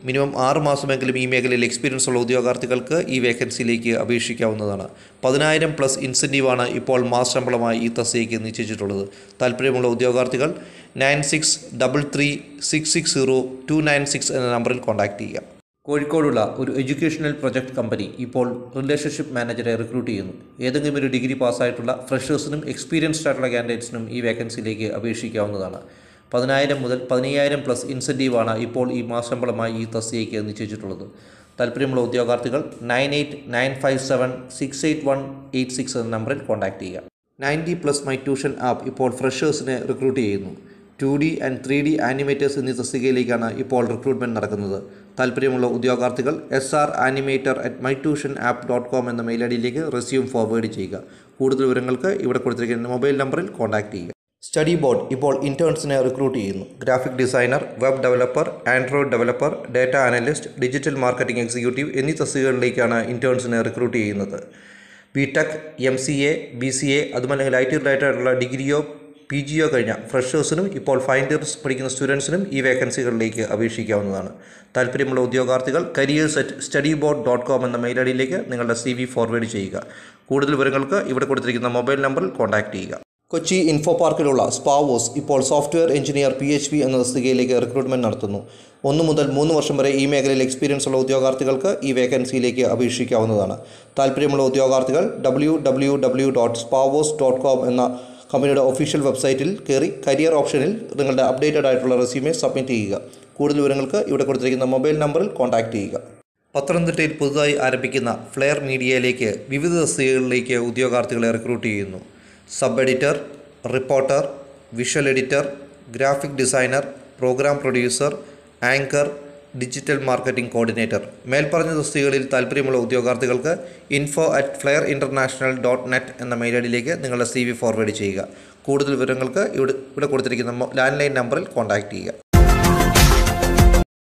minimum ആറ് മാസമെങ്കിലും ഈ മേഖലയിൽ എക്സ്പീരിയൻസ് ഉള്ള ഉദ്യോഗാർത്ഥികൾക്ക് ഈ വേക്കൻസിയിലേക്ക് അപേക്ഷിക്കാവുന്നതാണ് പതിനായിരം പ്ലസ് ഇൻസെൻറ്റീവാണ് ഇപ്പോൾ മാസ ശമ്പളമായി ഈ തസ്തികയ്ക്ക് നിശ്ചയിച്ചിട്ടുള്ളത് താല്പര്യമുള്ള ഉദ്യോഗാർത്ഥികൾ nine six double three six six zero two nine six എന്ന നമ്പറിൽ കോൺടാക്റ്റ് ചെയ്യുക കോഴിക്കോടുള്ള ഒരു എഡ്യൂക്കേഷണൽ പ്രൊജക്ട് കമ്പനി ഇപ്പോൾ റിലേഷൻഷിപ്പ് മാനേജറെ റിക്രൂട്ട് ചെയ്യുന്നു ഏതെങ്കിലും ഒരു ഡിഗ്രി പാസ്സായിട്ടുള്ള ഫ്രഷേഴ്സിനും എക്സ്പീരിയൻസ്ഡ് ആയിട്ടുള്ള കാൻഡിഡേറ്റ്സിനും ഈ വേക്കൻസിയിലേക്ക് അപേക്ഷിക്കാവുന്നതാണ് പതിനായിരം മുതൽ പതിനയ്യായിരം പ്ലസ് ഇൻസെൻറ്റീവാണ് ഇപ്പോൾ ഈ മാസശമ്പളമായി ഈ തസ്തികയ്ക്ക് നിശ്ചയിച്ചിട്ടുള്ളത് താല്പര്യമുള്ള ഉദ്യോഗാർത്ഥികൾ nine eight nine five seven six eight one eight six എന്ന നമ്പറിൽ കോൺടാക്റ്റ് ചെയ്യുക ninety plus my tuition app ഇപ്പോൾ ഫ്രഷേഴ്സിനെ റിക്രൂട്ട് ചെയ്യുന്നു two D and three D animators എന്നീ തസ്തികയിലേക്കാണ് ഇപ്പോൾ റിക്രൂട്ട്മെൻറ്റ് നടക്കുന്നത് താല്പര്യമുള്ള ഉദ്യോഗാർത്ഥികൾ S R animator at my tuition app dot com എന്ന മെയിൽ ഐ ഡിയിലേക്ക് റെസ്യൂം ഫോർവേഡ് ചെയ്യുക കൂടുതൽ വിവരങ്ങൾക്ക് ഇവിടെ കൊടുത്തിരിക്കുന്ന മൊബൈൽ നമ്പറിൽ കോൺടാക്റ്റ് ചെയ്യുക സ്റ്റഡി ബോർഡ് ഇപ്പോൾ ഇൻറ്റേൺസിനെ റിക്രൂട്ട് ചെയ്യുന്നു graphic designer web developer android developer data analyst digital marketing executive എന്നീ തസ്തികകളിലേക്കാണ് ഇൻറ്റേൺസിനെ റിക്രൂട്ട് ചെയ്യുന്നത് B tech M C A B C A അതുമല്ലെങ്കിൽ ഐ ടി റിലേറ്റഡ് ആയിട്ടുള്ള ഡിഗ്രിയോ പി ജിയോ കഴിഞ്ഞ ഫ്രഷേഴ്സിനും ഇപ്പോൾ ഫൈനൽ ഇയർസ് പഠിക്കുന്ന സ്റ്റുഡൻസിനും ഈ വേക്കൻസികളിലേക്ക് അപേക്ഷിക്കാവുന്നതാണ് താല്പര്യമുള്ള ഉദ്യോഗാർത്ഥികൾ careers at study board dot com എന്ന മെയിൽ ഐ ഡിയിലേക്ക് നിങ്ങളുടെ സി വി ഫോർവേഡ് ചെയ്യുക കൂടുതൽ വിവരങ്ങൾക്ക് ഇവിടെ കൊടുത്തിരിക്കുന്ന മൊബൈൽ നമ്പറിൽ കോൺടാക്റ്റ് ചെയ്യുക കൊച്ചി ഇൻഫോ പാർക്കിലുള്ള സ്പാവോസ് ഇപ്പോൾ software engineer P H P എന്ന തസ്തികയിലേക്ക് റിക്രൂട്ട്മെന്റ് നടത്തുന്നു ഒന്ന് മുതൽ മൂന്ന് വർഷം വരെ ഈ മേഖലയിൽ എക്സ്പീരിയൻസ് ഉള്ള ഉദ്യോഗാർത്ഥികൾക്ക് ഈ വേക്കൻസിയിലേക്ക് അപേക്ഷിക്കാവുന്നതാണ് താല്പര്യമുള്ള ഉദ്യോഗാർത്ഥികൾ W W W dot Spawoz dot com എന്ന കമ്പനിയുടെ ഒഫീഷ്യൽ വെബ്സൈറ്റിൽ കയറി കരിയർ ഓപ്ഷനിൽ നിങ്ങളുടെ അപ്ഡേറ്റഡ് ആയിട്ടുള്ള റെസ്യൂമെ സബ്മിറ്റ് ചെയ്യുക കൂടുതൽ വിവരങ്ങൾക്ക് ഇവിടെ കൊടുത്തിരിക്കുന്ന മൊബൈൽ നമ്പറിൽ കോൺടാക്റ്റ് ചെയ്യുക പത്തനംതിട്ടയിൽ പുതുതായി ആരംഭിക്കുന്ന ഫ്ലെയർ മീഡിയയിലേക്ക് വിവിധ തസ്തികകളിലേക്ക് ഉദ്യോഗാർത്ഥികളെ റിക്രൂട്ട് ചെയ്യുന്നു sub editor reporter visual editor graphic designer program producer anchor digital marketing coordinator മേൽപ്പറഞ്ഞ തസ്തികകളിൽ താല്പര്യമുള്ള ഉദ്യോഗാർത്ഥികൾക്ക് info at Flair international dot net എന്ന മെയിൽ ഐ ഡിയിലേക്ക് നിങ്ങളുടെ സി വി ഫോർവേഡ് ചെയ്യുക കൂടുതൽ വിവരങ്ങൾക്ക് ഇവിടെ ഇവിടെ കൊടുത്തിരിക്കുന്ന ലാൻഡ് ലൈൻ നമ്പറിൽ കോൺടാക്റ്റ് ചെയ്യുക